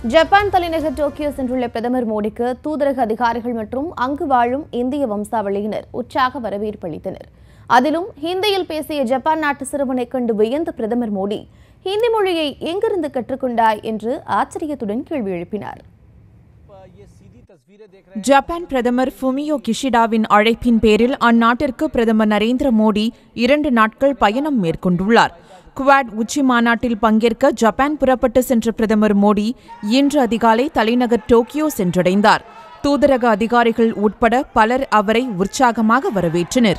Japan தலைநகர் Tokyo சென்றுள்ள பிரதமர் மோடிக்கு தூதரக அதிகாரிகள் மற்றும் அங்கு வாழும் இந்திய வம்சாவளியினர் உற்சாக வரவேற்பு அளித்தனர் அதிலும் ஹிந்தியில் பேசிய ஜப்பான் நாட்டு சிறுவனை கண்டு வியந்த பிரதமர் மோடி ஹிந்தி மொழியை எங்கிருந்து கற்றுக்கொண்டாய் என்று ஆச்சரியத்துடன் கேள்வி எழுப்பினார் ஜப்பான் பிரதமர் ஃபுமியோ கிஷிடாவின் அழைப்பின் பேரில் அந்நாட்டிற்கு பிரதமர் நரேந்திர மோடி இரண்டு நாட்கள் பயணம் மேற்கொண்டுள்ளார் குவாட் உச்சி மாநாட்டில் பங்கேற்க ஜப்பான் புறப்பட்டு சென்ற பிரதமர் மோடி இன்று அதிகாலை தலைநகர் டோக்கியோ சென்றடைந்தார் தூதரக அதிகாரிகள் உட்பட பலர் அவரை உற்சாகமாக வரவேற்றனர்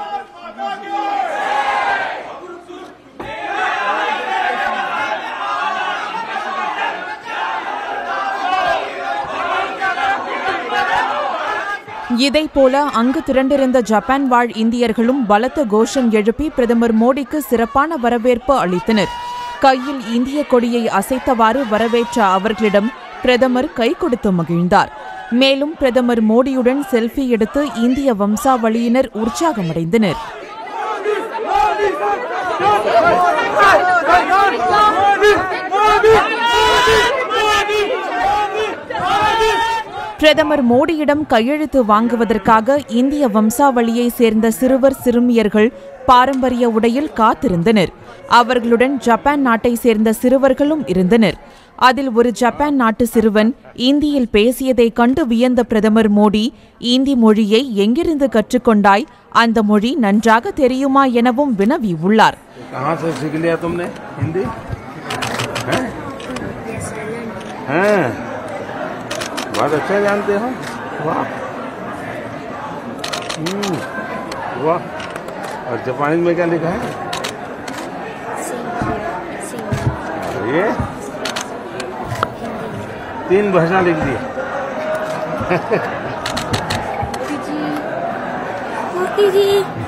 இதைப்போல அங்கு திரண்டிருந்த ஜப்பான் வாழ் இந்தியர்களும் பலத்த கோஷம் எழுப்பி பிரதமர் மோடிக்கு சிறப்பான வரவேற்பு அளித்தனர் கையில் இந்திய கொடியை அசைத்தவாறு வரவேற்ற அவர்களிடம் பிரதமர் கை கொடுத்து மகிழ்ந்தார் மேலும் பிரதமர் மோடியுடன் செல்ஃபி எடுத்து இந்திய வம்சாவளியினர் உற்சாகமடைந்தனர் பிரதமர் மோடியிடம் கையெழுத்து வாங்குவதற்காக இந்திய வம்சாவளியை சேர்ந்த சிறுவர் சிறுமியர்கள் பாரம்பரிய உடையில் காத்திருந்தனர் அவர்களுடன் ஜப்பான் நாட்டை சேர்ந்த சிறுவர்களும் இருந்தனர் அதில் ஒரு ஜப்பான் நாட்டு சிறுவன் இந்தியில் பேசியதை கண்டு வியந்த பிரதமர் மோடி இந்தி மொழியை எங்கிருந்து கற்றுக்கொண்டாய் அந்த மொழி நன்றாக தெரியுமா எனவும் வினவியுள்ளார் कहाँ से सीख लिया तुमने हिंदी हैं? हैं बहुत अच्छा जानते हो वाह हम्म, वाह और जापानी में क्या लिखा है और ये तीन भाषा लिख दी मोदी जी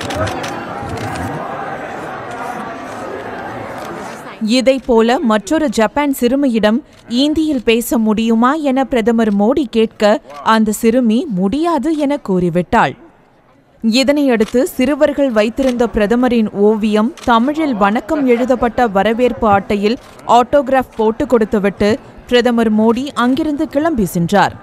இதைப்போல மற்றொரு ஜப்பான் சிறுமியிடம் இந்தியில் பேச முடியுமா என பிரதமர் மோடி கேட்க அந்த சிறுமி முடியாது என கூறிவிட்டாள் இதனையடுத்து சிறுவர்கள் வைத்திருந்த பிரதமரின் ஓவியம் தமிழில் வணக்கம் எழுதப்பட்ட வரவேற்பு அட்டையில் ஆட்டோகிராஃப் போட்டு கொடுத்துவிட்டு பிரதமர் மோடி அங்கிருந்து கிளம்பி சென்றார்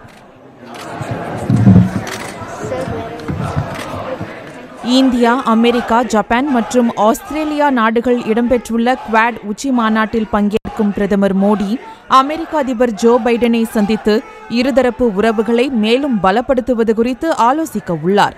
இந்தியா அமெரிக்கா ஜப்பான் மற்றும் ஆஸ்திரேலியா நாடுகள் இடம்பெற்றுள்ள குவாட் உச்சி மாநாட்டில் பங்கேற்கும் பிரதமர் மோடி அமெரிக்க அதிபர் ஜோ பைடனை சந்தித்து இருதரப்பு உறவுகளை மேலும் பலப்படுத்துவது குறித்து ஆலோசிக்க உள்ளார்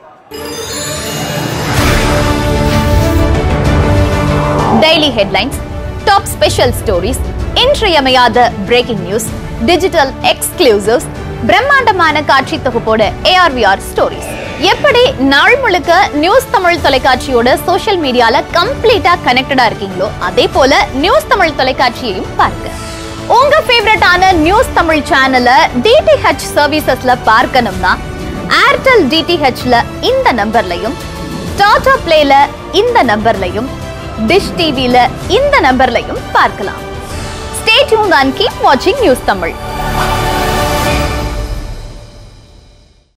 daily headlines top special stories இன்றியமையாத பிரேக்கிங் நியூஸ் டிஜிட்டல் எக்ஸ்க்ளூசிவ்ஸ் பிரம்மாண்டமான காட்சி தொகுப்போட ஏஆர்விஆர் ஸ்டோரிஸ் எப்படி நாள் முழுக்க நியூஸ் தமிழ் தொலைக்காட்சியோட சோஷியல் மீடியால கம்ப்ளீட்டா கனெக்டடா இருக்கீங்களோ அதே போல நியூஸ் தமிழ் தொலைக்காட்சியையும் பாருங்க உங்க ஃபேவரட்டான நியூஸ் தமிழ் சேனலை டிடிஹெச் சர்வீசஸ்ல பார்க்கணும்னா ஏர்டெல் டிடிஹெச்ல இந்த நம்பர்லையும் டாடா பிளேல இந்த நம்பர்லையும் டிஷ் டிவில இந்த நம்பர்லையும் பார்க்கலாம் ஸ்டே டியூன் அண்ட் கீப் வாட்சிங் நியூஸ் தமிழ்